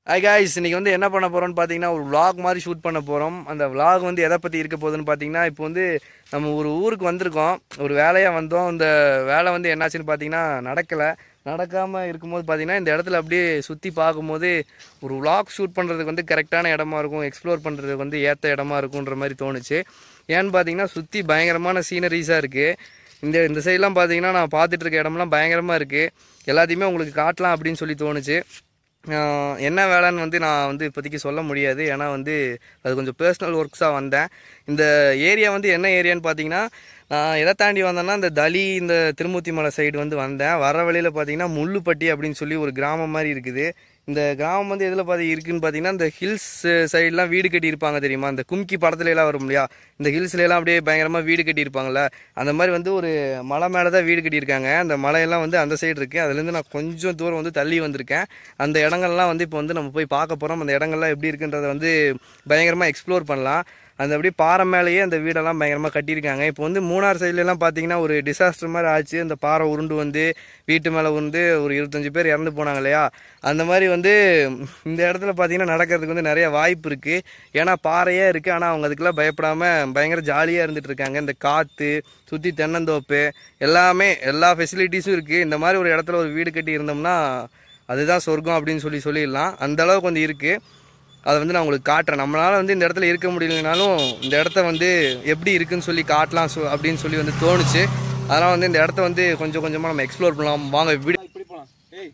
Hi guys இன்னைக்கு வந்து என்ன பண்ண போறோம்னு பார்த்தீங்கன்னா ஒரு vlog மாதிரி ஷூட் பண்ண போகிறோம் அந்த vlog வந்து எதை பற்றி இருக்க போகுதுன்னு பார்த்தீங்கன்னா இப்போ வந்து நம்ம ஒரு ஊருக்கு வந்திருக்கோம் ஒரு வேலையாக வந்தோம் இந்த வேலை வந்து என்னாச்சுன்னு பார்த்தீங்கன்னா நடக்கலை நடக்காமல் இருக்கும்போது பார்த்தீங்கன்னா இந்த இடத்துல அப்படியே சுற்றி பார்க்கும்போது ஒரு vlog ஷூட் பண்ணுறதுக்கு வந்து கரெக்டான இடமா இருக்கும் எக்ஸ்ப்ளோர் பண்ணுறதுக்கு வந்து ஏற்ற இடமா இருக்குன்ற மாதிரி தோணுச்சு ஏன்னு பார்த்தீங்கன்னா சுற்றி பயங்கரமான சீனரிஸாக இருக்குது இந்த இந்த சைட்லாம் பார்த்தீங்கன்னா நான் பார்த்துட்டு இருக்க இடம்லாம் பயங்கரமாக இருக்குது எல்லாத்தையுமே உங்களுக்கு காட்டலாம் அப்படின்னு சொல்லி தோணுச்சு ஆஹ் என்ன வேலைன்னு வந்து நான் வந்து இப்போதைக்கு சொல்ல முடியாது ஏன்னா வந்து அது கொஞ்சம் பர்சனல் ஒர்க்ஸாக வந்தேன் இந்த ஏரியா வந்து என்ன ஏரியான்னு பார்த்தீங்கன்னா நான் எதை தாண்டி வந்தேன்னா இந்த தளி இந்த திருமூர்த்தி மலை சைடு வந்து வந்தேன் வர வழியில் பார்த்தீங்கன்னா முள்ளுப்பட்டி அப்படின்னு சொல்லி ஒரு கிராமம் மாதிரி இருக்குது இந்த கிராமம் வந்து எதில் பார்த்து இருக்குன்னு பார்த்தீங்கன்னா இந்த ஹில்ஸ் சைட்லாம் வீடு கட்டியிருப்பாங்க தெரியுமா இந்த கும்கி படத்துல எல்லாம் வரும் இல்லையா இந்த ஹில்ஸ்ல எல்லாம் அப்படியே பயங்கரமாக வீடு கட்டியிருப்பாங்கல்ல அந்த மாதிரி வந்து ஒரு மலை மேலே தான் வீடு கட்டியிருக்காங்க அந்த மலையெல்லாம் வந்து அந்த சைடு இருக்குது அதுலேருந்து நான் கொஞ்சம் தூரம் வந்து தள்ளி வந்திருக்கேன் அந்த இடங்கள்லாம் வந்து இப்போ வந்து நம்ம போய் பார்க்க போகிறோம் அந்த இடங்கள்லாம் எப்படி இருக்குன்றதை வந்து பயங்கரமாக எக்ஸ்ப்ளோர் பண்ணலாம் அந்த அப்படியே பாறை மேலேயே அந்த வீடெல்லாம் பயங்கரமாக கட்டியிருக்காங்க இப்போ வந்து மூணார் சைட்லலாம் பார்த்தீங்கன்னா ஒரு டிசாஸ்டர் மாதிரி ஆச்சு அந்த பாறை உருண்டு வந்து வீட்டு மேலே வந்து ஒரு இருபத்தஞ்சு பேர் இறந்து போனாங்க இல்லையா அந்த மாதிரி வந்து இந்த இடத்துல பார்த்தீங்கன்னா நடக்கிறதுக்கு வந்து நிறைய வாய்ப்பு இருக்குது ஏன்னா பாறையே இருக்குது ஆனால் அவங்க அதுக்கெல்லாம் பயப்படாமல் பயங்கர ஜாலியாக இருந்துட்டு இருக்காங்க இந்த காற்று சுற்றி தென்னந்தோப்பு எல்லாமே எல்லா ஃபெசிலிட்டிஸும் இருக்குது இந்த மாதிரி ஒரு இடத்துல ஒரு வீடு கட்டி இருந்தோம்னா அதுதான் சொர்க்கம் அப்படின்னு சொல்லி சொல்லிடலாம் அந்த அளவுக்கு வந்து இருக்குது அதை வந்து நான் உங்களுக்கு காட்டுறேன் நம்மளால வந்து இந்த இடத்துல இருக்க முடியலனாலும் இந்த இடத்த வந்து எப்படி இருக்குன்னு சொல்லி காட்டலாம் சொ- அப்படின்னு சொல்லி வந்து தோணுச்சு அதனால் வந்து இந்த இடத்த வந்து கொஞ்சம் கொஞ்சமாக நம்ம எக்ஸ்ப்ளோர் பண்ணலாம் வாங்க வீடு இப்படி போலாம் ஏய்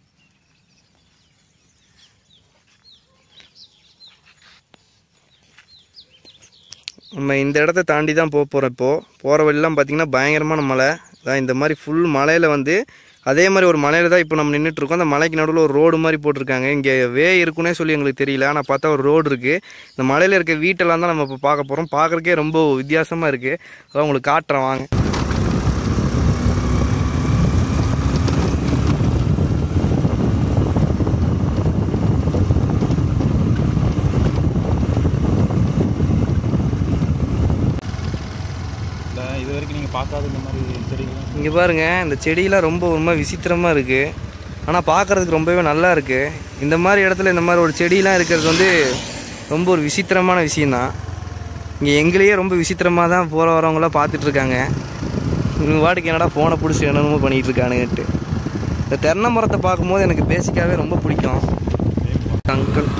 நம்ம இந்த இடத்த தாண்டி தான் போக போகிறோம் இப்போது போகிற வழிலாம் பார்த்தீங்கன்னா பயங்கரமான மலை அதான் இந்த மாதிரி ஃபுல் மலையில் வந்து அதே மாதிரி ஒரு மலையில் தான் இப்போ நம்ம நின்றுட்டு இருக்கோம் அந்த மலைக்கு நடுவில் ஒரு ரோடு மாதிரி போட்டிருக்காங்க இங்கே வே இருக்குன்னே சொல்லி எங்களுக்கு தெரியல ஆனால் பார்த்தா ஒரு ரோடு இருக்குது இந்த மலையில் இருக்க வீட்டெல்லாம் தான் நம்ம இப்போ பார்க்க போகிறோம் பார்க்குறக்கே ரொம்ப வித்தியாசமாக இருக்குது அதான் உங்களுக்கு காட்டுறேன் வாங்க இந்த இது வரைக்கும் நீங்கள் பார்க்காத இந்த மாதிரி செடிகள் இங்கே பாருங்க இந்த செடியெலாம் ரொம்ப ஒரு மாதிரி விசித்திரமாக இருக்குது ஆனால் பார்க்குறதுக்கு ரொம்பவே நல்லா இருக்குது இந்த மாதிரி இடத்துல இந்த மாதிரி ஒரு செடியெலாம் இருக்கிறது வந்து ரொம்ப ஒரு விசித்திரமான விஷயந்தான் இங்கே எங்களையே ரொம்ப விசித்திரமாக தான் போகிற வரவங்களாம் பார்த்துட்ருக்காங்க இவங்க வாட்டுக்கு என்னடா ஃபோனை பிடிச்சி என்னென்னமோ பண்ணிகிட்டு இருக்கானுங்கன்ட்டு இந்த தென்னை மரத்தை பார்க்கும்போது எனக்கு பேசிக்காகவே ரொம்ப பிடிக்கும் அங்கிள்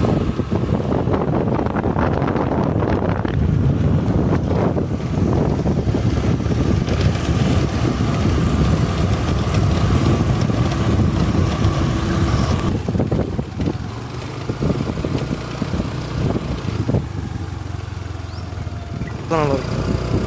நல்லா இருக்கும்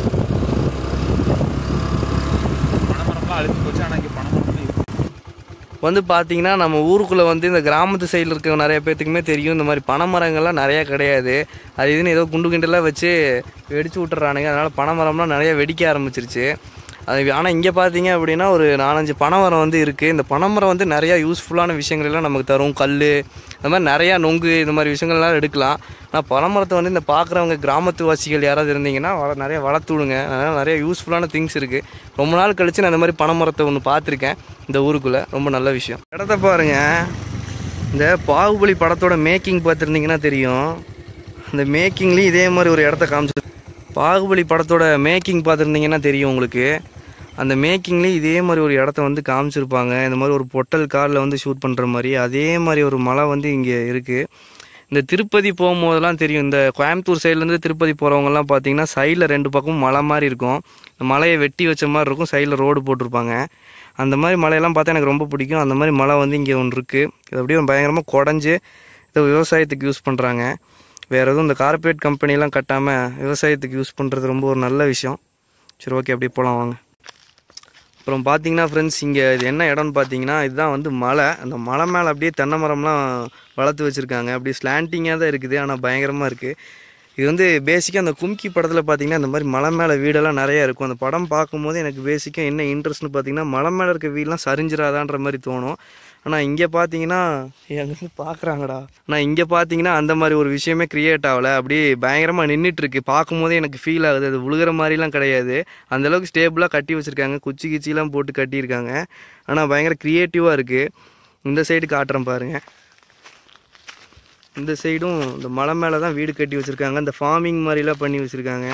பனைமரம்லாம் அழுத்தி போச்சு ஆனால் இங்கே பனைமரம் இருக்கு வந்து பார்த்தீங்கன்னா நம்ம ஊருக்குள்ளே வந்து இந்த கிராமத்து சைடில் இருக்க நிறைய பேர்த்துக்குமே தெரியும் இந்த மாதிரி பனைமரங்கள்லாம் நிறையா கிடையாது அது இதுன்னு ஏதோ குண்டு கிண்டெல்லாம் வச்சு வெடிச்சு விட்டுறானுங்க அதனால் பனைமரம்லாம் நிறைய வெடிக்க ஆரம்பிச்சிருச்சு அது ஆனால் இங்கே பார்த்தீங்க அப்படின்னா ஒரு நாலஞ்சு பனைமரம் வந்து இருக்குது இந்த பனைமரம் வந்து நிறையா யூஸ்ஃபுல்லான விஷயங்கள் எல்லாம் நமக்கு தரும் கல் இந்த மாதிரி நிறையா நொங்கு இந்த மாதிரி விஷயங்கள்லாம் எடுக்கலாம் ஆனால் பனைமரத்தை வந்து இந்த பார்க்குறவங்க கிராமத்து வாசிகள் யாராவது இருந்தீங்கன்னா வள நிறைய வளர்த்து விடுங்க அதனால் நிறைய யூஸ்ஃபுல்லான திங்ஸ் இருக்குது ரொம்ப நாள் கழிச்சு நான் இந்த மாதிரி பனைமரத்தை ஒன்று பார்த்துருக்கேன் இந்த ஊருக்குள்ளே ரொம்ப நல்ல விஷயம் இடத்த பாருங்க இந்த பாகுபலி படத்தோட மேக்கிங் பார்த்துருந்தீங்கன்னா தெரியும் அந்த மேக்கிங்லேயும் இதே மாதிரி ஒரு இடத்த காமிச்சு பாகுபலி படத்தோட மேக்கிங் பார்த்துருந்தீங்கன்னா தெரியும் உங்களுக்கு அந்த மேக்கிங்லேயும் இதே மாதிரி ஒரு இடத்த வந்து காமிச்சிருப்பாங்க இந்த மாதிரி ஒரு பொட்டல் காரில் வந்து ஷூட் பண்ணுற மாதிரி அதே மாதிரி ஒரு மலை வந்து இங்கே இருக்குது இந்த திருப்பதி போகும்போதெல்லாம் தெரியும் இந்த கோயம்புத்தூர் சைட்லேருந்து திருப்பதி போகிறவங்கலாம் பார்த்தீங்கன்னா சைடில் ரெண்டு பக்கமும் மலை மாதிரி இருக்கும் இந்த மலையை வெட்டி வச்ச மாதிரி இருக்கும் சைடில் ரோடு போட்டிருப்பாங்க அந்த மாதிரி மலையெல்லாம் பார்த்தா எனக்கு ரொம்ப பிடிக்கும் அந்த மாதிரி மலை வந்து இங்கே ஒன்று இருக்குது இது அப்படியே பயங்கரமாக குடஞ்சி இதை விவசாயத்துக்கு யூஸ் பண்ணுறாங்க வேறு எதுவும் இந்த கார்ப்பரேட் கம்பெனிலாம் கட்டாமல் விவசாயத்துக்கு யூஸ் பண்ணுறது ரொம்ப ஒரு நல்ல விஷயம் சரி ஓகே அப்படியே போகலாம் வாங்க அப்புறம் பார்த்தீங்கன்னா ஃப்ரெண்ட்ஸ் இங்கே இது என்ன இடம்னு பார்த்தீங்கன்னா இதுதான் வந்து மலை அந்த மலை மேலே அப்படியே தென்னை மரம்லாம் வளர்த்து வச்சுருக்காங்க அப்படியே ஸ்லாண்டிங்காக தான் இருக்குது ஆனால் பயங்கரமாக இருக்குது இது வந்து பேசிக்காக அந்த கும்கி படத்தில் பார்த்தீங்கன்னா இந்த மாதிரி மலை மேலே வீடெல்லாம் நிறையா இருக்கும் அந்த படம் பார்க்கும்போது எனக்கு பேசிக்காக என்ன இன்ட்ரெஸ்ட்னு பார்த்தீங்கன்னா மலை மேலே இருக்க வீடெலாம் சரிஞ்சிராதான்ற மாதிரி தோணும் ஆனால் இங்கே பார்த்தீங்கன்னா எங்கே பார்க்குறாங்கடா ஆனால் இங்கே பார்த்தீங்கன்னா அந்த மாதிரி ஒரு விஷயமே கிரியேட் ஆகலை அப்படியே பயங்கரமாக நின்றுட்டு இருக்கு பார்க்கும்போதே எனக்கு ஃபீல் ஆகுது அது உழுகிற மாதிரிலாம் கிடையாது அந்த அளவுக்கு ஸ்டேபிளாக கட்டி வச்சுருக்காங்க குச்சி கிச்சிலாம் போட்டு கட்டியிருக்காங்க ஆனால் பயங்கர க்ரியேட்டிவாக இருக்குது இந்த சைடு காட்டுறேன் பாருங்க இந்த சைடும் இந்த மலை மேலே தான் வீடு கட்டி வச்சுருக்காங்க இந்த ஃபார்மிங் மாதிரிலாம் பண்ணி வச்சுருக்காங்க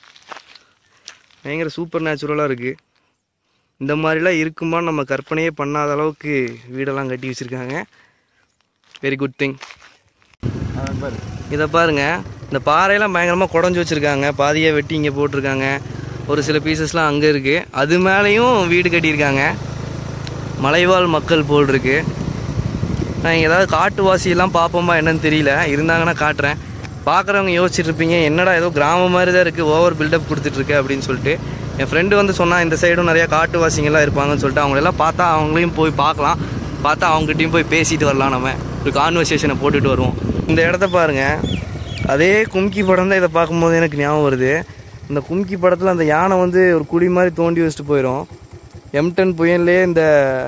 பயங்கர சூப்பர் நேச்சுரலாக இருக்குது இந்த மாதிரிலாம் இருக்குமான்னு நம்ம கற்பனையே பண்ணாத அளவுக்கு வீடெல்லாம் கட்டி வச்சுருக்காங்க வெரி குட் திங் பாரு இதை பாருங்க இந்த பாறையெல்லாம் பயங்கரமாக குடஞ்சி வச்சுருக்காங்க பாதியாக வெட்டி இங்கே போட்டிருக்காங்க ஒரு சில பீசஸ்லாம் அங்கே இருக்குது அது மேலேயும் வீடு கட்டியிருக்காங்க மலைவாழ் மக்கள் போல் இருக்கு நான் இங்கே ஏதாவது காட்டுவாசியெல்லாம் பார்ப்போமா என்னன்னு தெரியல இருந்தாங்கன்னா காட்டுறேன் பார்க்குறவங்க யோசிச்சுட்டு இருப்பீங்க என்னடா ஏதோ கிராமம் மாதிரி தான் இருக்குது ஓவர் பில்டப் கொடுத்துட்ருக்கு அப்படின்னு சொல்லிட்டு என் ஃப்ரெண்டு வந்து சொன்னால் இந்த சைடும் நிறையா காட்டுவாசிங்கெல்லாம் இருப்பாங்கன்னு சொல்லிட்டு அவங்களெல்லாம் பார்த்தா அவங்களையும் போய் பார்க்கலாம் பார்த்தா அவங்ககிட்டயும் போய் பேசிட்டு வரலாம் நம்ம ஒரு கான்வர்சேஷனை போட்டுட்டு வருவோம் இந்த இடத்த பாருங்க அதே கும்கி படம் தான் இதை பார்க்கும்போது எனக்கு ஞாபகம் வருது இந்த கும்கி படத்தில் அந்த யானை வந்து ஒரு குழி மாதிரி தோண்டி வச்சுட்டு போயிடும் எம்டன் புயல்லே இந்த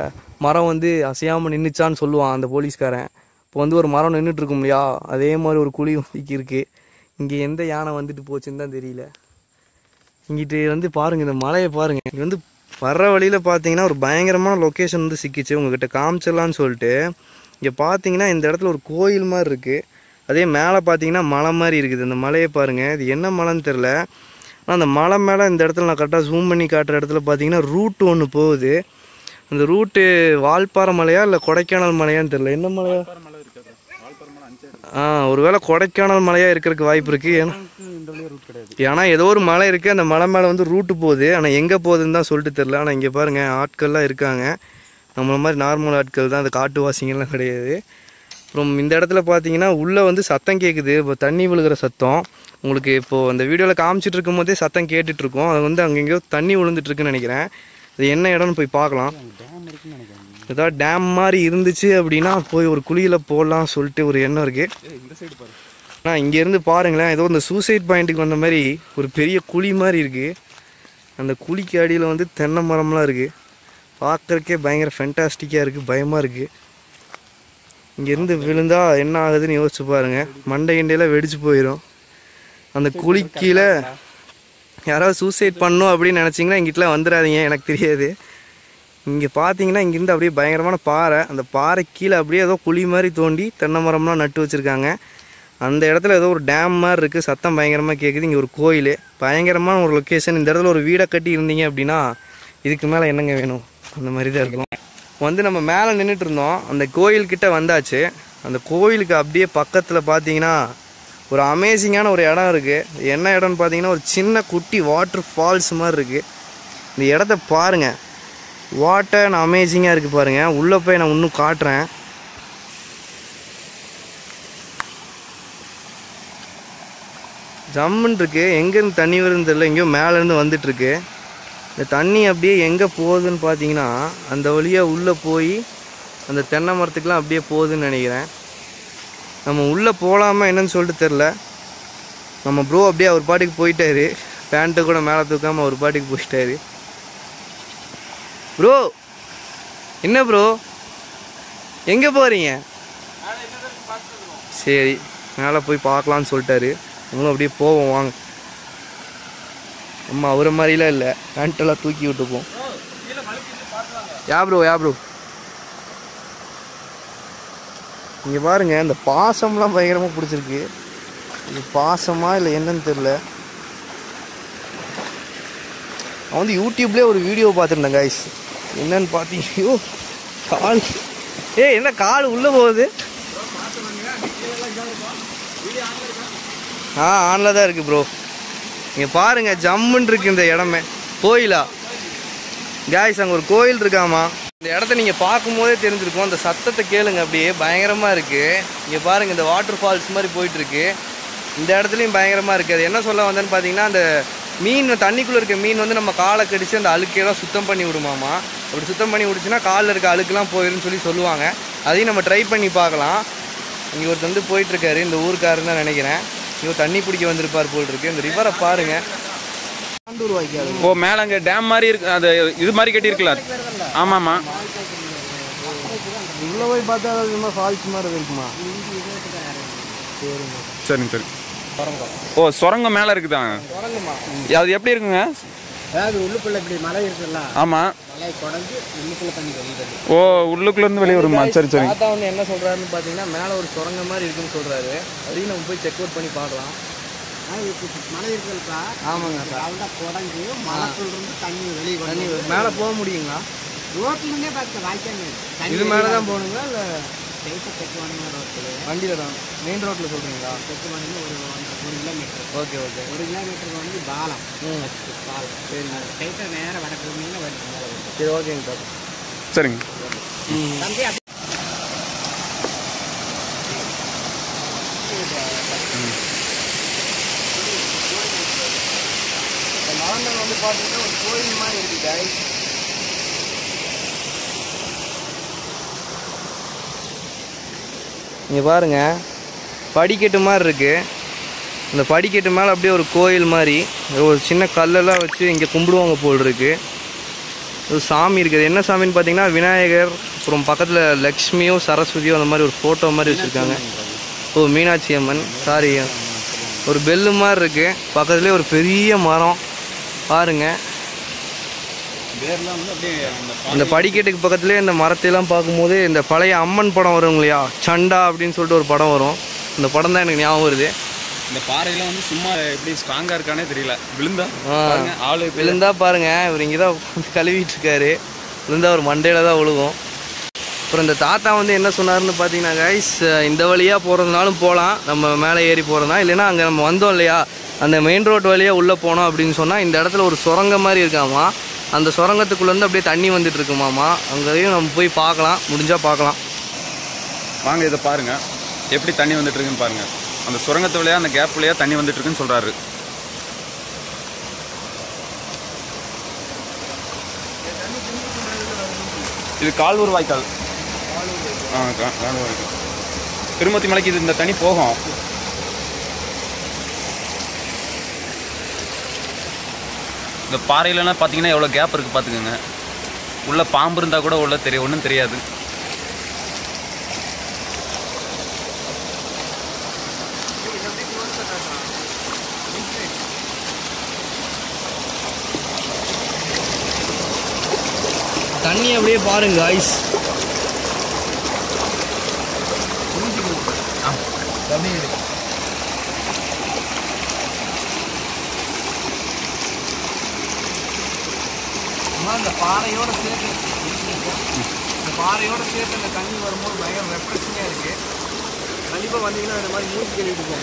மரம் வந்து அசையாமல் நின்றுச்சான்னு சொல்லுவான் அந்த போலீஸ்காரன் இப்போ வந்து ஒரு மரம் நின்றுட்டு இருக்கும் இல்லையா அதே மாதிரி ஒரு குழி ஒதுக்கி இருக்கு இங்கே எந்த யானை வந்துட்டு போச்சுன்னு தான் தெரியல இங்கிட்டு வந்து பாருங்க இந்த மலையை பாருங்க இங்க வந்து வர்ற வழியில பார்த்தீங்கன்னா ஒரு பயங்கரமான லொக்கேஷன் வந்து சிக்கிச்சு உங்ககிட்ட காமிச்சிடலான்னு சொல்லிட்டு இங்கே பார்த்தீங்கன்னா இந்த இடத்துல ஒரு கோயில் மாதிரி இருக்கு அதே மேலே பார்த்தீங்கன்னா மலை மாதிரி இருக்குது இந்த மலையை பாருங்க இது என்ன மலைன்னு தெரில ஆனால் அந்த மலை மேலே இந்த இடத்துல நான் கரெக்டாக ஜூம் பண்ணி காட்டுற இடத்துல பார்த்தீங்கன்னா ரூட் ஒன்று போகுது அந்த ரூட்டு வால்பாறை மலையா இல்லை கொடைக்கானல் மலையான்னு தெரில என்ன மலையா மலை இருக்காது வால்பாறை மலை அஞ்சு ஆ ஒருவேளை கொடைக்கானல் மலையாக இருக்கிறதுக்கு வாய்ப்பு இருக்குது ஏன்னா இந்த வழியாக ரூட் கிடையாது ஏன்னா ஏதோ ஒரு மலை இருக்குது அந்த மலை மேலே வந்து ரூட்டு போகுது ஆனால் எங்கே போகுதுன்னு தான் சொல்லிட்டு தெரில ஆனால் இங்கே பாருங்கள் ஆட்கள்லாம் இருக்காங்க நம்மள மாதிரி நார்மல் ஆட்கள் தான் அந்த காட்டுவாசிங்கெல்லாம் கிடையாது அப்புறம் இந்த இடத்துல பார்த்தீங்கன்னா உள்ளே வந்து சத்தம் கேட்குது இப்போ தண்ணி விழுகிற சத்தம் உங்களுக்கு இப்போது அந்த வீடியோவில் காமிச்சிட்டு இருக்கும் போதே சத்தம் கேட்டுட்டு இருக்கோம் அது வந்து அங்கே எங்கேயோ தண்ணி விழுந்துட்டு இருக்குன்னு நினைக்கிறேன் அது என்ன இடம்னு போய் பார்க்கலாம் டேம் இருக்குன்னு நினைக்கிறேன் ஏதாவது டேம் மாதிரி இருந்துச்சு அப்படின்னா போய் ஒரு குழியில் போடலாம் சொல்லிட்டு ஒரு எண்ணம் இருக்குது ஏய் இந்த சைடு பாரு ஆனால் இங்கேருந்து பாருங்களேன் ஏதோ இந்த சூசைட் பாயிண்ட்டுக்கு வந்த மாதிரி ஒரு பெரிய குழி மாதிரி இருக்குது அந்த குழிக்கு அடியில் வந்து தென்னை மரம்லாம் இருக்குது பார்க்குறக்கே பயங்கர ஃபென்டாஸ்டிக்காக இருக்குது பயமாக இருக்குது இங்கேருந்து விழுந்தா என்ன ஆகுதுன்னு யோசிச்சு பாருங்க மண்டை கிண்டையெல்லாம் வெடிச்சு போயிடும் அந்த குழி கீழே யாராவது சூசைட் பண்ணும் அப்படின்னு நினச்சிங்கன்னா இங்கிட்டலாம் வந்துடாதீங்க எனக்கு தெரியாது இங்கே பார்த்தீங்கன்னா இங்கேருந்து அப்படியே பயங்கரமான பாறை அந்த பாறை கீழே அப்படியே ஏதோ குழி மாதிரி தோண்டி தென்னை மரம்லாம் நட்டு வச்சுருக்காங்க அந்த இடத்துல ஏதோ ஒரு டேம் மாதிரி இருக்குது சத்தம் பயங்கரமாக கேட்குது இங்கே ஒரு கோயில் பயங்கரமான ஒரு லொக்கேஷன் இந்த இடத்துல ஒரு வீடை கட்டி இருந்தீங்க அப்படின்னா இதுக்கு மேலே என்னங்க வேணும் அந்த மாதிரி தான் இருக்கும் வந்து நம்ம மேலே நின்றுட்டு இருந்தோம் அந்த கோயில்கிட்ட வந்தாச்சு அந்த கோயிலுக்கு அப்படியே பக்கத்தில் பார்த்தீங்கன்னா ஒரு அமேசிங்கான ஒரு இடம் இருக்குது என்ன இடம்னு பார்த்தீங்கன்னா ஒரு சின்ன குட்டி வாட்டர் ஃபால்ஸ் மாதிரி இருக்குது இந்த இடத்த பாருங்கள் வாட்டர் அண்ட் அமேசிங்காக இருக்குது பாருங்கள் உள்ளே போய் நான் இன்னும் காட்டுறேன் ஜம்முன்னு இருக்கு எங்கேருந்து தண்ணி வருதுன்னு தெரியல எங்கேயோ மேலேருந்து வந்துட்டுருக்கு இந்த தண்ணி அப்படியே எங்கே போகுதுன்னு பார்த்தீங்கன்னா அந்த வழியாக உள்ளே போய் அந்த தென்னை மரத்துக்குலாம் அப்படியே போகுதுன்னு நினைக்கிறேன் நம்ம உள்ளே போகலாமா என்னன்னு சொல்லிட்டு தெரில நம்ம ப்ரோ அப்படியே அவர் பாட்டுக்கு போயிட்டாரு பேண்ட்டை கூட மேலே தூக்காமல் அவர் பாட்டுக்கு போயிட்டாரு ப்ரோ என்ன ப்ரோ எங்கே போகிறீங்க சரி மேலே போய் பார்க்கலான்னு சொல்லிட்டாரு நம்மளும் அப்படியே போவோம் வாங்க அம்மா அவரை மாதிரிலாம் இல்லை பேண்ட்டெல்லாம் தூக்கி விட்டுப்போம் யா ப்ரோ யா ப்ரோ இங்கே பாருங்க இந்த பாசம்லாம் பயங்கரமாக பிடிச்சிருக்கு இது பாசமா இல்லை என்னன்னு தெரில நான் வந்து யூடியூப்லேயே ஒரு வீடியோ பார்த்துருந்தேன் கைஸ் என்னன்னு பார்த்தீங்க ஐயோ கால் ஏய் என்ன கால் உள்ளே போகுது ஆ ஆனில் தான் இருக்குது ப்ரோ இங்கே பாருங்க ஜம்முன்னு இருக்கு இந்த இடமே கோயிலா காய்ஸ் அங்கே ஒரு கோயில் இருக்காமா இந்த இடத்த நீங்கள் பார்க்கும்போதே தெரிஞ்சிருக்கும் அந்த சத்தத்தை கேளுங்க அப்படியே பயங்கரமாக இருக்குது இங்கே பாருங்க இந்த வாட்டர் ஃபால்ஸ் மாதிரி போயிட்டு இருக்கு இந்த இடத்துலையும் பயங்கரமாக இருக்குது அது என்ன சொல்ல வந்தேன்னு பார்த்தீங்கன்னா அந்த மீன் தண்ணிக்குள்ளே இருக்க மீன் வந்து நம்ம காலை கடிச்சு அந்த அழுக்கையெல்லாம் சுத்தம் பண்ணி விடுமாமா அப்படி சுத்தம் பண்ணி விடுச்சுன்னா காலில் இருக்க அழுக்கெல்லாம் போயிருன்னு சொல்லி சொல்லுவாங்க அதையும் நம்ம ட்ரை பண்ணி பார்க்கலாம் இங்கே ஒருத்தர் வந்து போயிட்டுருக்காரு இந்த ஊருக்காருன்னு தான் நினைக்கிறேன் இங்கே தண்ணி பிடிக்க வந்திருப்பார் போல் இருக்கு இந்த ரிவரை பாருங்க ஆண்டூர் வாய்க்கால் ஓ மேலே அங்கே டேம் மாதிரி இருக்கு அது இது மாதிரி கட்டியிருக்கல ஆமாம்மா உள்ள போய் பார்த்தா அது சும்மா ஃபால்ஸ் மாதிரி இருக்குமா சரிங்க சரி ஓ சுரங்கம் மேலே இருக்குதா தொடங்குமா அது எப்படி இருக்குங்க அதாவது உள்ளுக்குள்ள இப்படி மலை இருக்குல்ல ஆமாம் மலை குடஞ்சு உள்ளுக்குள்ள தண்ணி வெளியிடுது ஓ உள்ளுக்குள்ளேருந்து வெளியே வருமா சரி சரி தாத்தா வந்து என்ன சொல்றாருன்னு பார்த்தீங்கன்னா மேலே ஒரு சுரங்க மாதிரி இருக்குன்னு சொல்றாரு அதையும் நம்ம போய் செக் அவுட் பண்ணி பார்க்கலாம் அதாவது இப்ப மலை இருக்குல்லப்பா ஆமாங்க அதான் குடஞ்சு மலைக்குள்ள இருந்து தண்ணி வெளியே தண்ணி வந்து மேலே போக முடியுங்களா ரோட்ல இருந்தே பார்த்து வாய்க்காங்க இது மேலே தான் போகணுங்களா இல்லை கைப்ப தெற்கு வாங்க ரோட்டில் வண்டியில் தான் மெயின் ரோட்டில் சொல்கிறீங்களா தெற்கு வாங்க ஒரு ஒன்றரை ஒரு கிலோமீட்டர் ஓகே ஓகே ஒரு கிலோமீட்டருக்கு வந்து பாலம் ம் பாலம் சரி கைப்ப நேரம் வடக்கு மீன் வருது சரி ஓகேங்க தாத்தா சரிங்க ம் தம்பி அப்படி இந்த மரங்கள் வந்து பார்த்தீங்கன்னா ஒரு கோயில் மாதிரி இருக்கு guys. இங்க பாருங்க படிக்கட்டு மாதிரி இருக்கு இந்த படிக்கட்டு மேலே அப்படியே ஒரு கோயில் மாதிரி ஒரு சின்ன கல்லெல்லாம் வச்சு இங்கே கும்பிடுவாங்க போல் இருக்கு ஒரு சாமி இருக்குது என்ன சாமின்னு பார்த்தீங்கன்னா விநாயகர் அப்புறம் பக்கத்தில் லக்ஷ்மியோ சரஸ்வதியோ அந்த மாதிரி ஒரு ஃபோட்டோ மாதிரி வச்சுருக்காங்க ஓ மீனாட்சி அம்மன் சாரி ஒரு பெல்லு மாதிரி இருக்கு பக்கத்துலேயே ஒரு பெரிய மரம் பாருங்க வேர்லாம் வந்து அப்படியே அந்த இந்த படிக்கட்டுக்கு பக்கத்துலேயே இந்த மரத்தையெல்லாம் பார்க்கும்போது இந்த பழைய அம்மன் படம் வரும் இல்லையா சண்டா அப்படின்னு சொல்லிட்டு ஒரு படம் வரும் இந்த படம் தான் எனக்கு ஞாபகம் வருது இந்த பாறையெல்லாம் வந்து சும்மா எப்படி ஸ்ட்ராங்காக இருக்கானே தெரியல விழுந்தா ஆ. பாருங்க ஆளு விழுந்தா பாருங்க இவர் இங்கே தான் உட்காந்து கழுவிட்டு இருக்காரு விழுந்தா ஒரு மண்டையில தான் விழுகும் அப்புறம் இந்த தாத்தா வந்து என்ன சொன்னாருன்னு பார்த்தீங்கன்னா கைஸ் இந்த வழியாக போகிறதுனாலும் போகலாம் நம்ம மேலே ஏறி போகிறதா இல்லைன்னா அங்கே நம்ம வந்தோம் இல்லையா அந்த மெயின் ரோட் வழியாக உள்ளே போனோம் அப்படின்னு சொன்னால் இந்த இடத்துல ஒரு சுரங்க மாதிரி இருக்காமா அந்த சுரங்கத்துக்குள்ளேருந்து அப்படியே தண்ணி வந்துட்டு இருக்குமாமா அங்கேயும் நம்ம போய் பார்க்கலாம் முடிஞ்சால் பார்க்கலாம் வாங்க இதை பாருங்க எப்படி தண்ணி வந்துட்டு இருக்குன்னு பாருங்க அந்த சுரங்கத்து வழியா அந்த கேப் வழியா தண்ணி வந்துட்டு இருக்குன்னு சொல்றாரு இது கால்வூர் வாய்க்கால் ஆ கா- கால்வூர் வாய்க்கால் திருமத்தி மலைக்கு இது இந்த தண்ணி போகும் இந்த பாறையிலலாம் பார்த்தீங்கன்னா எவ்வளோ கேப் இருக்குது பார்த்துக்கோங்க உள்ள பாம்பு இருந்தால் கூட உள்ள தெரியும் ஒன்றும் தெரியாது தண்ணி அப்படியே பாருங்க ஐஸ் அந்த பாறையோட சேர்த்து இந்த பாறையோட சேர்த்து அந்த தண்ணி வரும்போது பயங்கர ரெஃப்ரெஷிங்காக இருக்கு கண்டிப்பாக வந்தீங்கன்னா இந்த மாதிரி மூச்சு கழுவிட்டு போங்க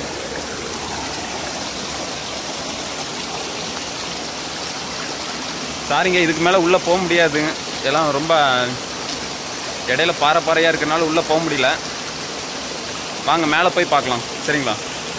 சாரிங்க இதுக்கு மேலே உள்ளே போக முடியாது எல்லாம் ரொம்ப இடையில பாறை பாறையாக இருக்கனால உள்ளே போக முடியல வாங்க மேலே போய் பார்க்கலாம் சரிங்களா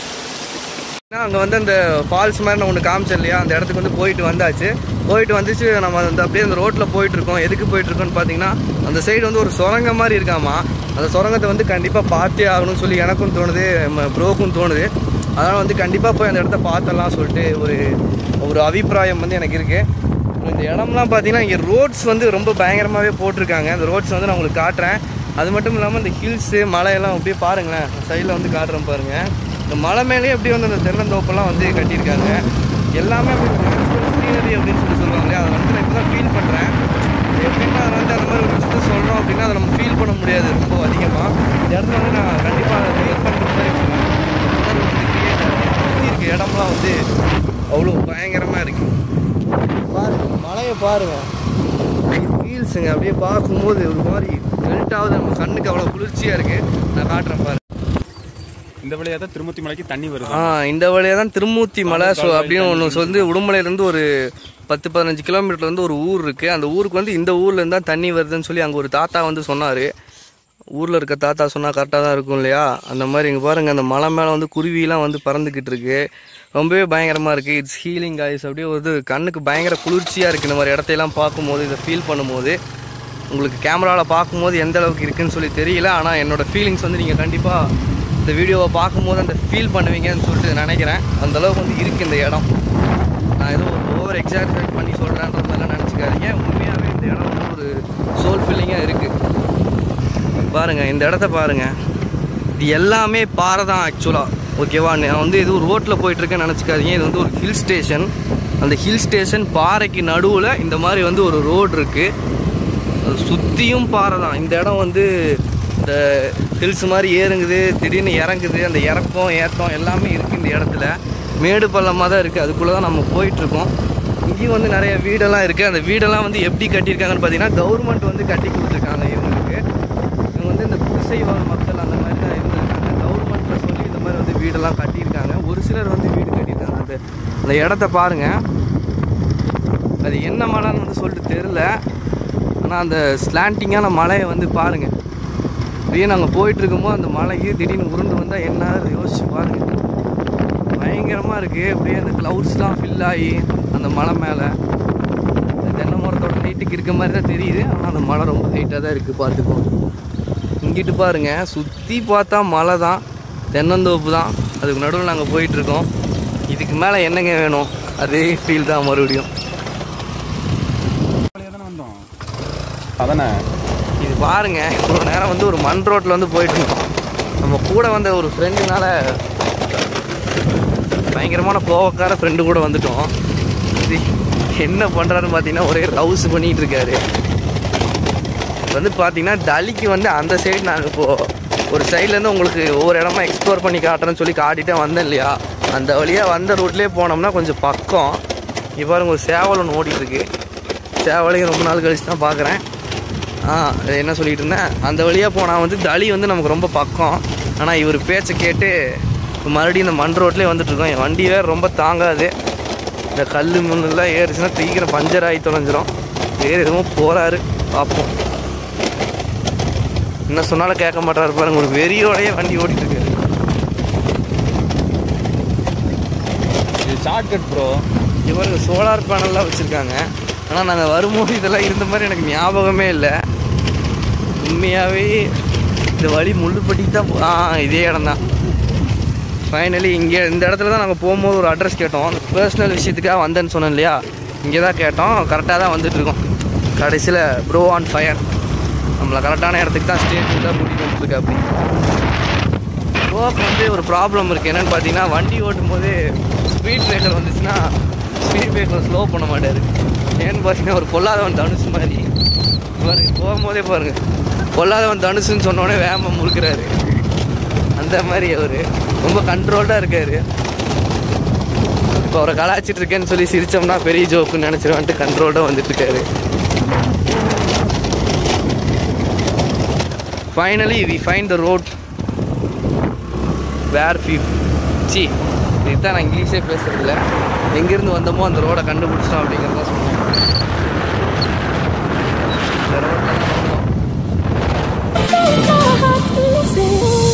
அங்கே வந்து அந்த ஃபால்ஸ் மாதிரி நான் ஒன்று காமிச்சேன் இல்லையா அந்த இடத்துக்கு வந்து போயிட்டு வந்தாச்சு போயிட்டு வந்துச்சு நம்ம அந்த அப்படியே அந்த ரோட்டில் போயிட்டு இருக்கோம் எதுக்கு போயிட்டு இருக்கோம்னு பார்த்தீங்கன்னா அந்த சைடு வந்து ஒரு சுரங்க மாதிரி இருக்காமா அந்த சுரங்கத்தை வந்து கண்டிப்பாக பார்த்தே ஆகணும்னு சொல்லி எனக்கும் தோணுது ப்ரோக்கும் தோணுது அதனால் வந்து கண்டிப்பாக போய் அந்த இடத்த பார்த்தலாம் சொல்லிட்டு ஒரு ஒரு அபிப்பிராயம் வந்து எனக்கு இருக்குது இந்த இடம்லாம் பார்த்தீங்கன்னா இங்கே ரோட்ஸ் வந்து ரொம்ப பயங்கரமாகவே போட்டிருக்காங்க அந்த ரோட்ஸ் வந்து நான் உங்களுக்கு காட்டுறேன் அது மட்டும் இல்லாமல் இந்த ஹில்ஸு மலையெல்லாம் அப்படியே பாருங்களேன் சைடில் வந்து காட்டுறேன் பாருங்கள் இந்த மலை மேலேயே அப்படியே வந்து அந்த தென்னந்தோப்பெல்லாம் வந்து கட்டியிருக்காங்க எல்லாமே அப்படி நேச்சுரல் சீனரி அப்படின்னு சொல்லி சொல்லுவாங்க இல்லையா அதை வந்து நான் இப்போ தான் ஃபீல் பண்ணுறேன் எப்படின்னா அதை வந்து அந்த மாதிரி ஒரு விஷயத்த சொல்கிறோம் அப்படின்னா அதை நம்ம ஃபீல் பண்ண முடியாது ரொம்ப அதிகமாக இந்த இடத்துல வந்து நான் கண்டிப்பாக அதை ஃபீல் பண்ணுற மாதிரி ஒரு உணர்வு வந்து create ஆகுது. சுத்தி இருக்க இடம்லாம் வந்து அவ்வளோ பயங்கரமாக இருக்குது பாருங்க மலையை பாருங்க ஹீல்ஸுங்க அப்படியே பார்க்கும்போது ஒரு மாதிரி மெல்ட்டாவது நம்ம கண்ணுக்கு அவ்வளோ குளிர்ச்சியாக இருக்கு நான் காட்டுறேன் பாரு இந்த வழியாக தான் திருமத்தி மலைக்கு தண்ணி வருது ஆ இந்த வழியாக தான் திருமூர்த்தி மலை ஸோ அப்படின்னு ஒன்று வந்து உடுமலையிலேருந்து ஒரு பத்து பதினஞ்சு கிலோமீட்டர்ல வந்து ஒரு ஊர் இருக்குது அந்த ஊருக்கு வந்து இந்த ஊர்லேருந்து தான் தண்ணி வருதுன்னு சொல்லி அங்கே ஒரு தாத்தா வந்து சொன்னார் ஊரில் இருக்க தாத்தா சொன்னால் கரெக்டாக தான் இருக்கும் இல்லையா அந்த மாதிரி இங்கே பாருங்கள் அந்த மலை மேலே வந்து குருவிலாம் வந்து பறந்துக்கிட்டு இருக்கு ரொம்பவே பயங்கரமாக இருக்குது இட்ஸ் ஹீலிங் ஐஸ் அப்படியே ஒரு கண்ணுக்கு பயங்கர குளிர்ச்சியாக இருக்குது இந்த மாதிரி இடத்தையெல்லாம் பார்க்கும்போது இதை ஃபீல் பண்ணும்போது உங்களுக்கு கேமராவில் பார்க்கும்போது எந்த அளவுக்கு இருக்குன்னு சொல்லி தெரியல ஆனால் என்னோட ஃபீலிங்ஸ் வந்து நீங்கள் கண்டிப்பாக இந்த வீடியோவை பார்க்கும்போது அந்த ஃபீல் பண்ணுவீங்கன்னு சொல்லிட்டு நினைக்கிறேன் அந்த அளவுக்கு வந்து இருக்குது இந்த இடம் நான் ஏதோ ஒரு ஓவர் எக்ஸாக்ரேட் பண்ணி சொல்கிறேன்ற மாதிரிலாம் நினச்சிக்காதீங்க உண்மையாகவே இந்த இடம் வந்து ஒரு சோல் ஃபீலிங்காக இருக்குது பாருங்க இந்த இடத்த பாருங்க இது எல்லாமே பாறை தான் ஆக்சுவலாக ஓகேவா நான் வந்து இது ரோட்டில் போயிட்டுருக்கேன்னு நினச்சிக்காதீங்க இது வந்து ஒரு ஹில் ஸ்டேஷன் அந்த ஹில் ஸ்டேஷன் பாறைக்கு நடுவில் இந்த மாதிரி வந்து ஒரு ரோடு இருக்குது சுற்றியும் பாறை தான் இந்த இடம் வந்து இந்த ஹில்ஸ் மாதிரி ஏறுங்குது திடீர்னு இறங்குது அந்த இறக்கம் ஏற்றம் எல்லாமே இருக்குது இந்த இடத்துல மேடு பள்ளமாக தான் இருக்குது அதுக்குள்ளே தான் நம்ம போயிட்டுருக்கோம் இங்கேயும் வந்து நிறைய வீடெல்லாம் இருக்குது அந்த வீடெல்லாம் வந்து எப்படி கட்டியிருக்காங்கன்னு பார்த்தீங்கன்னா கவர்மெண்ட் வந்து கட்டி கொடுத்துருக்காங்க இவங்களுக்கு இவங்க வந்து இந்த குடிசை வாழ் மக்கள் அந்த மாதிரி தான் இருந்திருக்காங்க கவர்மெண்ட்டில் சொல்லி இந்த மாதிரி வந்து வீடெல்லாம் கட்டியிருக்காங்க ஒரு சிலர் வந்து வீடு கட்டியிருக்காங்க அந்த அந்த இடத்த பாருங்கள் அது என்ன மலைன்னு வந்து சொல்லிட்டு தெரில ஆனால் அந்த ஸ்லாண்டிங்கான மலையை வந்து பாருங்கள் அப்படியே நாங்கள் போயிட்டு இருக்கும்போது அந்த மலைக்கு திடீர்னு உருண்டு வந்தால் என்ன யோசிச்சு பாருங்கள் பயங்கரமாக இருக்குது அப்படியே அந்த க்ளவுட்ஸ்லாம் ஃபில் ஆகி அந்த மலை மேலே இந்த தென்னை மரத்தோட ஹைட்டுக்கு இருக்க மாதிரி தான் தெரியுது ஆனால் அந்த மலை ரொம்ப ஹைட்டாக தான் இருக்குது பார்த்துக்கோ இங்கிட்டு பாருங்க சுற்றி பார்த்தா மலை தான் தென்னந்தோப்பு தான் அதுக்கு நடுவில் நாங்கள் போயிட்டுருக்கோம் இதுக்கு மேலே என்னங்க வேணும் அதே ஃபீல் தான் மறுபடியும் அதானே இது பாருங்க இவ்வளோ நேரம் வந்து ஒரு மண் ரோட்டில் வந்து போயிட்டு இருந்தோம் நம்ம கூட வந்த ஒரு ஃப்ரெண்டுனால பயங்கரமான கோவக்கார ஃப்ரெண்டு கூட வந்துட்டோம் இது என்ன பண்ணுறாருன்னு பார்த்தீங்கன்னா ஒரே ரவுஸ் பண்ணிட்டு இருக்காரு இது வந்து பார்த்தீங்கன்னா டலிக்கு வந்து அந்த சைடு நாங்கள் இப்போது ஒரு சைட்லேருந்து உங்களுக்கு ஒவ்வொரு இடமா எக்ஸ்ப்ளோர் பண்ணி காட்டுறேன்னு சொல்லி காட்டிட்டே வந்தேன் இல்லையா அந்த வழியாக வந்த ரூட்லேயே போனோம்னா கொஞ்சம் பக்கம் இப்போ பாருங்க ஒரு சேவல் ஒன்று ஓடிட்டு இருக்கு சேவலையும் ரொம்ப நாள் கழிச்சு தான் பார்க்குறேன் ஆ அது என்ன சொல்லிட்டு இருந்தேன் அந்த வழியாக போனால் வந்து தளி வந்து நமக்கு ரொம்ப பக்கம் ஆனால் இவர் பேச்சை கேட்டு இப்ப மறுபடியும் இந்த மண் ரோட்லேயே வந்துட்டுருக்கோம் என் வண்டி வேறு ரொம்ப தாங்காது இந்த கல் முன்னெல்லாம் ஏறிச்சுன்னா சீக்கிரம் பஞ்சர் ஆகி தொலைஞ்சிரும் வேறு எதுவும் போகிறாரு பார்ப்போம் என்ன சொன்னாலும் கேட்க மாட்டாரு பாருங்க ஒரு வெறியோடய வண்டி ஓடிட்டு இருக்காரு இது ஷார்ட்கட் ப்ரோ இவருக்கு சோலார் பேனல்லாம் வச்சுருக்காங்க ஆனால் நாங்கள் வரும்போது இதெல்லாம் இருந்த மாதிரி எனக்கு ஞாபகமே இல்லை உண்மையாகவே இந்த வழி முள்ளுப்பட்டி தான் போ- ஆ இதே இடம் தான் ஃபைனலி இங்கே இந்த இடத்துல தான் நாங்கள் போகும்போது ஒரு அட்ரஸ் கேட்டோம் பர்சனல் விஷயத்துக்காக வந்தேன்னு சொன்னேன் இல்லையா இங்கே தான் கேட்டோம் கரெக்டாக தான் வந்துட்டு இருக்கோம் கடைசியில் ப்ரோ ஆன் ஃபயர் நம்மளை கரெக்டான இடத்துக்கு தான் ஸ்டேட் தான் கூட்டிகிட்டு வந்துருக்கு அப்படி போக்கு வந்து ஒரு ப்ராப்ளம் இருக்குது என்னென்னு பார்த்தீங்கன்னா வண்டி ஓட்டும் போது ஸ்பீட் பிரேக்கர் வந்துச்சுன்னா ஸ்பீட் பிரேக்கர் ஸ்லோ பண்ண மாட்டார் ஏன்னு பார்த்தீங்கன்னா ஒரு பொல்லாதவன் தனுசு மாதிரி பாருங்க போகும்போதே பாருங்க பொல்லாதவன் தனுசுன்னு சொன்னோடனே வேகமாக முறுக்கிறாரு அந்த மாதிரி அவர் ரொம்ப கண்ட்ரோல்டாக இருக்காரு இப்போ அவரை கலாச்சிட்டு இருக்கேன்னு சொல்லி சிரிச்சோம்னா பெரிய ஜோக்குன்னு நினச்சிருவான்ட்டு கண்ட்ரோல்டாக வந்துட்டு இருக்காரு finally we find the road where we see இதுதான் நான் இங்கிலீஷே பேசுறதில்ல எங்கேருந்து வந்தோமோ அந்த ரோடை கண்டுபிடிச்சிட்டோம் அப்படிங்கிறத சொன்னோம் இந்த ரோட்ல தான் வந்தோம் Save our hearts missing.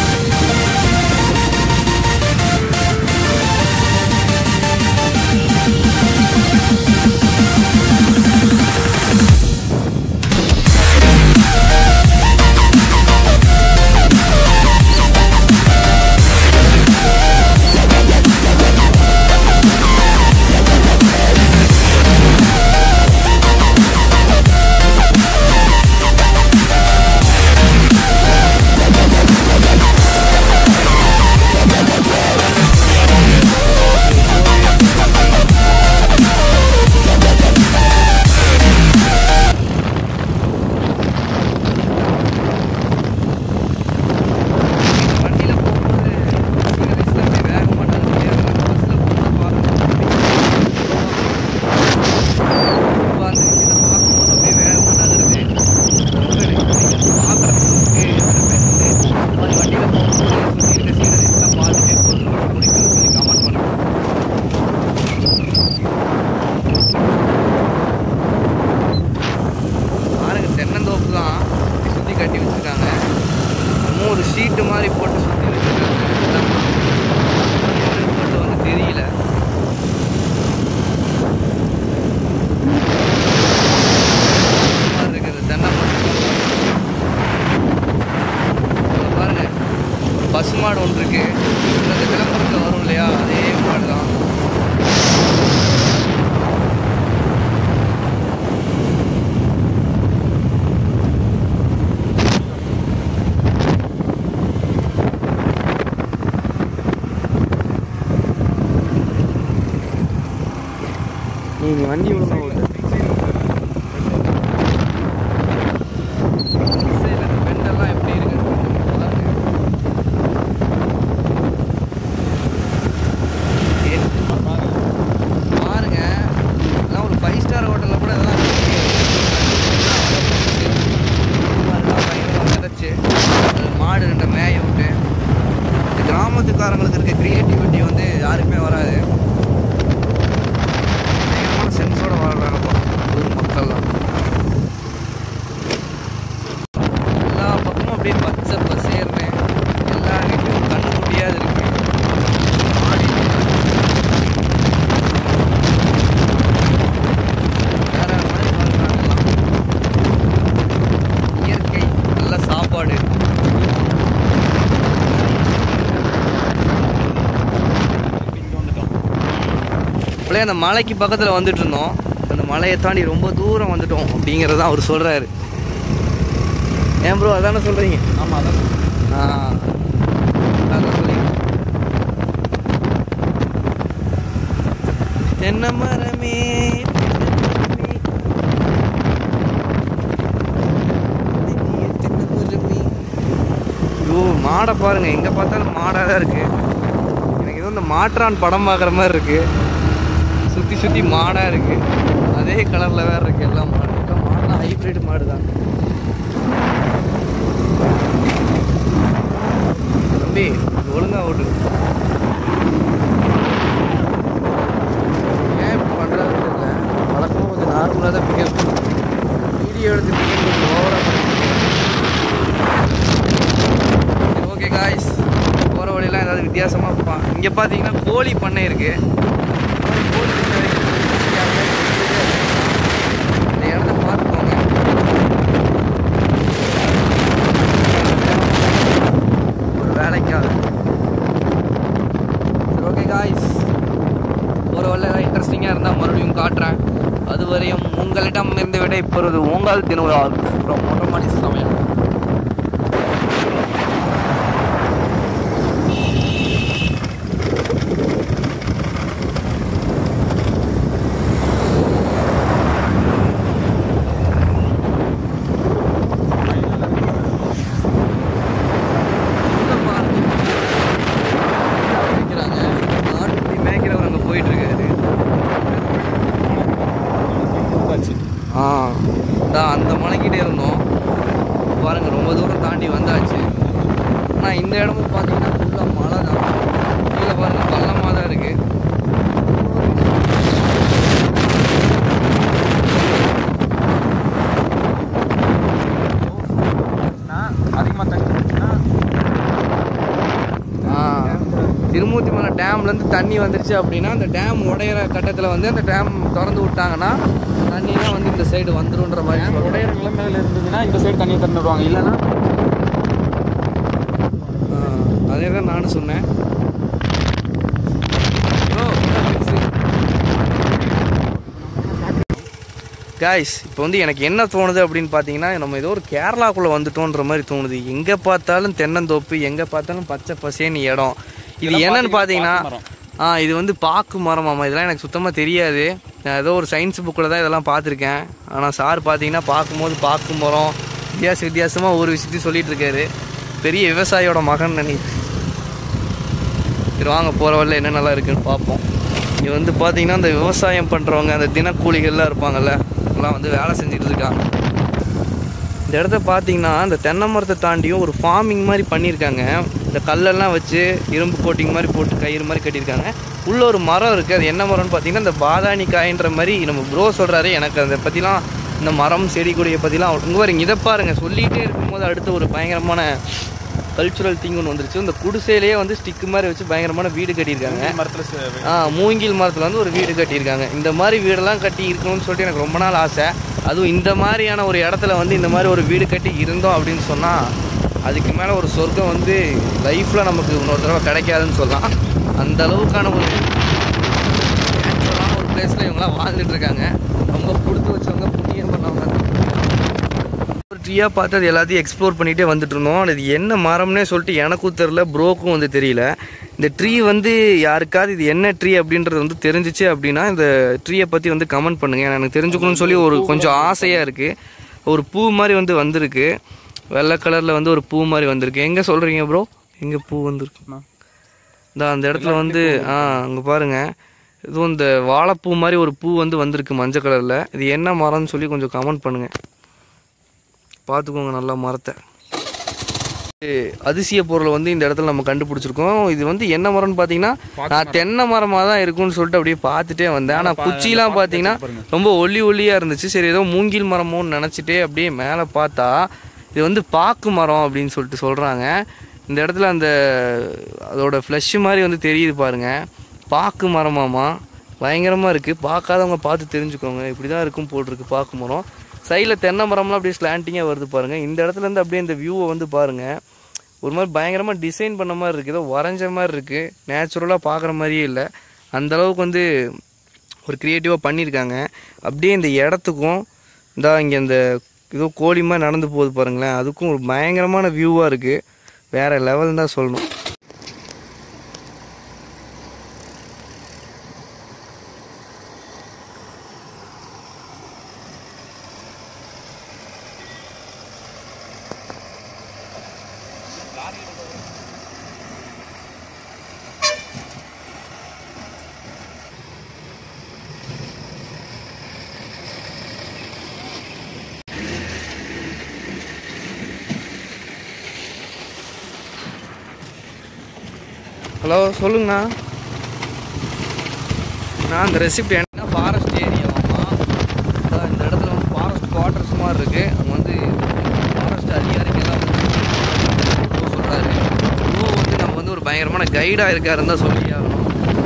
வண்டியில் போகும்போது சில வயசுல அப்படியே வேகமாக நகர்ந்து பஸ்ஸில் போகும்போது பார்க்கணும் இப்போ அந்த விஷயத்தை பார்க்கும்போது அப்படியே வேகமாக நகருது ரொம்ப எனக்கு பார்க்குறதுக்கு எத்தனை பேர் வந்து இந்த மாதிரி வண்டியில் போகும்போது சுற்றி இருக்க சீனரிஸ்லாம் பார்த்துட்டே போகிறது ரொம்ப பிடிக்கும்னு சொல்லி கமெண்ட் பண்ணுங்க பாருங்க தென்னந்தோப்பு தான் சுற்றி கட்டி வச்சுருக்காங்க இன்னும் ஒரு ஷீட்டு மாதிரி போட்டு சுற்றி வச்சுருக்காங்க போட்டு வந்து தெரியல மாதிரி இருக்குது தென்னை மரம் இங்க பாருங்க பசுமாடு ஒன்று இருக்கு இந்த விளம்பரத்தில் வரும் இல்லையா அதே மாடு தான் நீ நீ வண்டி ஒழுங்கா ஓட்டு சைடுல இந்த பெண்டெல்லாம் எப்படி இருக்கு பாருங்க. ஏ- பாருங்க இதெல்லாம் ஒரு ஃபைவ் ஸ்டார் ஹோட்டலில் கூட இதெல்லாம் இருக்கு. இதெல்லாம் பயங்கரமா விதைச்சு, அது மாடு ரெண்டு மேய விட்டு இந்த கிராமத்துக்காரங்களுக்கு இருக்க கிரியேட்டிவிட்டி வந்து யாருக்குமே வராது பயங்கரமான சென்ஸோட வாழ்றாங்கப்பா ஊர் மக்கள்லாம் எல்லா பக்கமும் அப்படியே பச்சை பசேர்னு எல்லா வீட்லையும் கண்ணு குட்டியாவது இருக்கு மாடி வேற மாதிரி வாழ்றாங்கலாம் இயற்கை நல்ல சாப்பாடு இங்கே வந்துட்டோம் அப்படியே அந்த மலைக்கு பக்கத்தில் வந்துட்டு இருந்தோம் அந்த மலையை தாண்டி ரொம்ப தூரம் வந்துட்டோம் அப்படிங்கிறத அவர் சொல்கிறாரு ஏன் ப்ரோ அதானே சொல்கிறீங்க ஆமாம் அதான் ஆ அதான் சொல்றீங்க தென்னை மரமே தென்னை மரமே. ஐயோ மாடை பாருங்க எங்க பார்த்தாலும் மாடாக தான் இருக்கு எனக்கு ஏதோ இந்த மாற்றான் படம் பார்க்குற மாதிரி இருக்கு சுற்றி சுற்றி மாடாக இருக்கு அதே கலரில் வேற இருக்கு எல்லாம் மாடு எல்லாம் மாடெல்லாம் ஹைப்ரிட் மாடு தான் தம்பி ஒழுங்கா ஓட்டு ஏன் இப்படி பண்ணுறாங்கன்னு தெரியல வழக்கமாக கொஞ்சம் நார்மலாக தான் பிக்கப் வீடியோ எடுத்து பிக்கப் கொஞ்சம் ஓவராக ஓகே காய்ஸ் போகிற வழியெல்லாம் ஏதாவது வித்தியாசமாக பா இங்கே பார்த்தீங்கன்னா கோழி பண்ணை இருக்கு கோழி பண்ணை வைக்கிறது இந்த இடத்த பார்த்துக்கோங்க ஒரு வேலைக்காக சரி ஓகே காய்ஸ் ஒரு வேலை இன்ட்ரெஸ்டிங்காக இருந்தால் மறுபடியும் காட்டுறேன் அதுவரையும் உங்களிடம் இருந்து விட இப்பொழுது உங்கள் தினவிழா அப்புறம் மொட்டை சமயம் உள்ள பாருங்க. மேய்க்கிறாங்க. ஆட்டுக்குட்டி மேய்க்கிறவர் அங்க போயிட்டு இருக்காரு ஆ அதான் அந்த மலைக்கிட்டே இருந்தோம் பாருங்க ரொம்ப தூரம் தாண்டி வந்தாச்சு ஆனால் இந்த இடமும் பார்த்தீங்கன்னா ஃபுல்லாக மழை தான் கீழே பாருங்க பள்ளமாக தான் இருக்கு அதிகமாக தண்ணி இருந்துச்சுன்னா ஆ திருமூர்த்தி மலை டேம்லேருந்து தண்ணி வந்துருச்சு அப்படின்னா அந்த டேம் உடையிற கட்டத்தில் வந்து அந்த டேம் திறந்து விட்டாங்கன்னா தண்ணிலாம் வந்து இந்த சைடு வந்துருன்ற மாதிரி டேம் சொல்றேன். உடையிற நிலைமையில இருந்ததுன்னா இந்த சைடு தண்ணி திறந்து விடுவாங்க இல்லைன்னா ஆ, அதே தான் நானும் சொன்னேன் காய்ஸ் இப்போ வந்து எனக்கு என்ன தோணுது அப்படின்னு பார்த்தீங்கன்னா நம்ம ஏதோ ஒரு கேரளாக்குள்ளே வந்துட்டோன்ற மாதிரி தோணுது எங்கே பார்த்தாலும் தென்னந்தோப்பு எங்கே பார்த்தாலும் பச்சை பசேன்னு இடம் இது இதெல்லாம் என்னன்னு பார்த்தீங்கன்னா பார்த்தீங்கன்னா ஆ இது வந்து பாக்கு மரம் ஆமாம் இதெல்லாம் எனக்கு சுத்தமாக தெரியாது நான் ஏதோ ஒரு சயின்ஸ் புக்கில் தான் இதெல்லாம் பார்த்துருக்கேன் ஆனால் சார் பார்த்தீங்கன்னா பார்க்கும்போது பாக்கு மரம் வித்தியாச வித்தியாசமாக ஒரு விஷயத்தையும் சொல்லிட்டு இருக்காரு பெரிய விவசாயியோட மகன் நினைக்கிறேன் சரி வாங்க போகிற வழியில் என்னென்னலாம் இருக்குன்னு பார்ப்போம் இது வந்து பார்த்தீங்கன்னா இந்த விவசாயம் பண்ணுறவங்க அந்த தினக்கூலிகள்லாம் இருப்பாங்கல்ல எல்லாம் வந்து வேலை செஞ்சுட்டு இருக்காங்க இந்த இடத்த பார்த்தீங்கன்னா இந்த தென்னை மரத்தை தாண்டியும் ஒரு ஃபார்மிங் மாதிரி பண்ணியிருக்காங்க இந்த கல்லெல்லாம் வச்சு இரும்பு கோட்டிங் மாதிரி போட்டு கயிறு மாதிரி கட்டியிருக்காங்க உள்ள ஒரு மரம் இருக்குது அது என்ன மரம்னு பார்த்தீங்கன்னா இந்த பாதாணி காயின்ற மாதிரி நம்ம ப்ரோ சொல்கிறாரு எனக்கு அதை பற்றிலாம் இந்த மரம் செடி கொடியை பற்றிலாம் இங்கே பாருங்க இதை பாருங்க சொல்லிகிட்டே இருக்கும்போது அடுத்து ஒரு பயங்கரமான கல்ச்சுரல் திங் ஒன்று வந்துருச்சு இந்த குடிசையிலேயே வந்து ஸ்டிக்கு மாதிரி வச்சு பயங்கரமான வீடு கட்டியிருக்காங்க மரத்தில் ஆ மூங்கில் மரத்தில் வந்து ஒரு வீடு கட்டியிருக்காங்க இந்த மாதிரி வீடெல்லாம் கட்டி இருக்கணும்னு சொல்லிட்டு எனக்கு ரொம்ப நாள் ஆசை அதுவும் இந்த மாதிரியான ஒரு இடத்துல வந்து இந்த மாதிரி ஒரு வீடு கட்டி இருந்தோம் அப்படின்னு சொன்னால் அதுக்கு மேலே ஒரு சொர்க்கம் வந்து லைஃப்பில் நமக்கு இன்னொரு தடவை கிடைக்காதுன்னு சொல்லலாம் அந்த அளவுக்கான ஒரு நேச்சுரலான ஒரு பிளேஸில் இவங்களாம் வாழ்ந்துட்டு இருக்காங்க ரொம்ப கொடுத்து வச்சவங்க புண்ணியம் பண்ணவங்க ஒரு ட்ரீயாக பார்த்து அது எல்லாத்தையும் எக்ஸ்ப்ளோர் பண்ணிகிட்டே வந்துட்டு இருந்தோம் அது என்ன மரம்னே சொல்லிட்டு எனக்கும் தெரில ப்ரோக்கும் வந்து தெரியல இந்த ட்ரீ வந்து யாருக்காவது இது என்ன ட்ரீ அப்படின்றது வந்து தெரிஞ்சிச்சு அப்படின்னா இந்த ட்ரீயை பற்றி வந்து கமெண்ட் பண்ணுங்கள் எனக்கு தெரிஞ்சுக்கணும்னு சொல்லி ஒரு கொஞ்சம் ஆசையாக இருக்குது ஒரு பூ மாதிரி வந்து வந்திருக்கு வெள்ளை கலரில் வந்து ஒரு பூ மாதிரி வந்திருக்கு எங்கே சொல்கிறீங்க ப்ரோ எங்கே பூ வந்திருக்கு இந்த அந்த இடத்துல வந்து ஆ அங்கே பாருங்க இதுவும் இந்த வாழைப்பூ மாதிரி ஒரு பூ வந்து வந்திருக்கு மஞ்சள் கலரில் இது என்ன மரம்னு சொல்லி கொஞ்சம் கமெண்ட் பண்ணுங்க பார்த்துக்கோங்க நல்லா மரத்தை இது அதிசய பொருளை வந்து இந்த இடத்துல நம்ம கண்டுபிடிச்சிருக்கோம் இது வந்து என்ன மரம்னு பார்த்தீங்கன்னா நான் தென்னை மரமாக தான் இருக்கும்னு சொல்லிட்டு அப்படியே பார்த்துட்டே வந்தேன் ஆனால் குச்சிலாம் பார்த்தீங்கன்னா ரொம்ப ஒல்லி ஒல்லியாக இருந்துச்சு சரி ஏதோ மூங்கில் மரமோன்னு நினச்சிட்டே அப்படியே மேலே பார்த்தா இது வந்து பாக்கு மரம் அப்படின்னு சொல்லிட்டு சொல்கிறாங்க இந்த இடத்துல அந்த அதோட ஃப்ளஷ் மாதிரி வந்து தெரியுது பாருங்க பாக்கு மரமாமா பயங்கரமாக இருக்குது பார்க்காதவங்க பார்த்து தெரிஞ்சுக்கோங்க இப்படி தான் இருக்கும் போட்டிருக்கு பாக்கு மரம் சைடில் தென்னை மரம்லாம் அப்படியே ஸ்லாண்டிங்காக வருது பாருங்கள் இந்த இடத்துல இருந்து அப்படியே இந்த வியூவை வந்து பாருங்கள் ஒரு மாதிரி பயங்கரமாக டிசைன் பண்ண மாதிரி இருக்குது ஏதோ வரைஞ்ச மாதிரி இருக்குது நேச்சுரலாக பார்க்குற மாதிரியே இல்லை அந்த அளவுக்கு வந்து ஒரு க்ரியேட்டிவாக பண்ணியிருக்காங்க அப்படியே இந்த இடத்துக்கும் இந்த இங்கே இந்த ஏதோ கோழி மாதிரி நடந்து போகுது பாருங்களேன் அதுக்கும் ஒரு பயங்கரமான வியூவாக இருக்குது வேறு லெவல் தான் சொல்லணும் ஹலோ சொல்லுங்கண்ணா நான் இந்த ரெசிப்ட் என்ன ஃபாரஸ்ட் ஏரியாவாமா அதான் இந்த இடத்துல வந்து ஃபாரஸ்ட் குவார்டர்ஸ் மாதிரி இருக்குது அங்கே வந்து ஃபாரஸ்ட் அதிகாரிகள்லாம் வந்து சொல்கிறாரு ப்ரோ வந்து நம்ம வந்து ஒரு பயங்கரமான கைடாக இருக்காருன்னு தான் சொல்லி ஆகணும்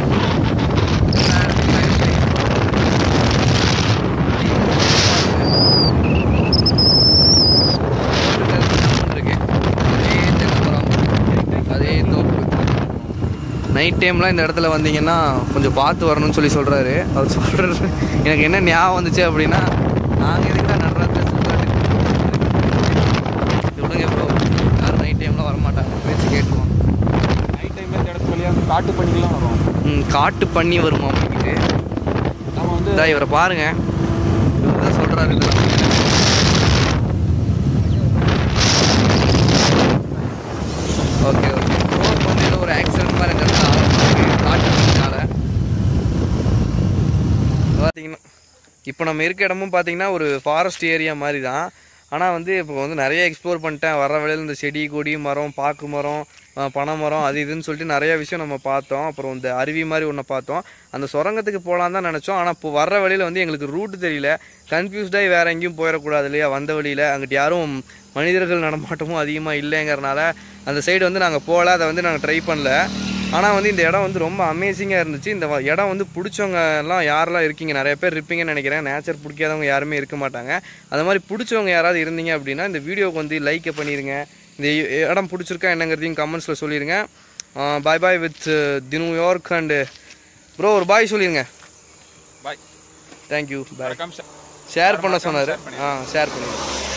அதே தோப்பு நைட் டைம்லாம் இந்த இடத்துல வந்தீங்கன்னா கொஞ்சம் பார்த்து வரணும்னு சொல்லி சொல்கிறாரு அவர் சொல்கிறது எனக்கு என்ன ஞாபகம் வந்துச்சு அப்படின்னா நாங்கள் எதுக்கு தான் நடுராத்திரி சுத்தாட்டு விடுங்க ப்ரோ யாரும் நைட் டைம்லாம் வரமாட்டாங்க பேச்சு கேட்டுருவோம் நைட் டைமில் இந்த இடத்து வழியாக வந்து காட்டு பண்ணிக்கலாம் வரும் ம் காட்டு பண்ணி வருமா அப்படின்ட்டு நம்ம வந்து இதா இவரை பாருங்க இவர் தான் சொல்கிறாரு இதெல்லாம் ஓகே ஓகே ரோட் வந்து ஏதோ ஒரு ஆக்சிடென்ட் மாதிரி இந்த இடத்துல ஆரம்பிச்சிருக்கு காட்டு பண்ணால பார்த்தீங்கன்னா இப்போ நம்ம இருக்க இடமும் பார்த்தீங்கன்னா ஒரு ஃபாரஸ்ட் ஏரியா மாதிரி தான் ஆனால் வந்து இப்போ வந்து நிறைய எக்ஸ்ப்ளோர் பண்ணிட்டேன் வர வழியில் இந்த செடி கொடி மரம் பாக்கு மரம் அஹ், பனை மரம் அது இதுன்னு சொல்லிட்டு நிறைய விஷயம் நம்ம பார்த்தோம் அப்புறம் இந்த அருவி மாதிரி ஒன்று பார்த்தோம் அந்த சுரங்கத்துக்கு போகலான்னு தான் நினச்சோம் ஆனால் இப்போ வர்ற வழியில் வந்து எங்களுக்கு ரூட் தெரியல கன்ஃபியூஸ்டாகி வேறு எங்கேயும் போயிடக்கூடாது இல்லையா வந்த வழியில் அங்கிட்டு யாரும் மனிதர்கள் நடமாட்டமும் அதிகமாக இல்லைங்கிறனால அந்த சைடு வந்து நாங்கள் போகல அதை வந்து நாங்கள் ட்ரை பண்ணல ஆனால் வந்து இந்த இடம் வந்து ரொம்ப அமேசிங்காக இருந்துச்சு இந்த வ- இடம் வந்து பிடிச்சவங்க எல்லாம் யாரெல்லாம் இருக்கீங்க நிறைய பேர் இருப்பீங்கன்னு நினைக்கிறேன் நேச்சர் பிடிக்காதவங்க யாருமே இருக்க மாட்டாங்க அந்த மாதிரி பிடிச்சவங்க யாராவது இருந்தீங்க அப்படின்னா இந்த வீடியோக்கு வந்து லைக்கை பண்ணிடுங்க இந்த இ- இடம் பிடிச்சிருக்கா என்னங்கிறதையும் கமெண்ட்ஸில் சொல்லிடுங்க bye bye with Dinu York and bro ஒரு பாய் சொல்லிடுங்க பாய் தேங்க்யூ பாய் மறக்காம share ஷேர் பண்ண சொன்னார் ஆ ஷேர் பண்ணிடுங்க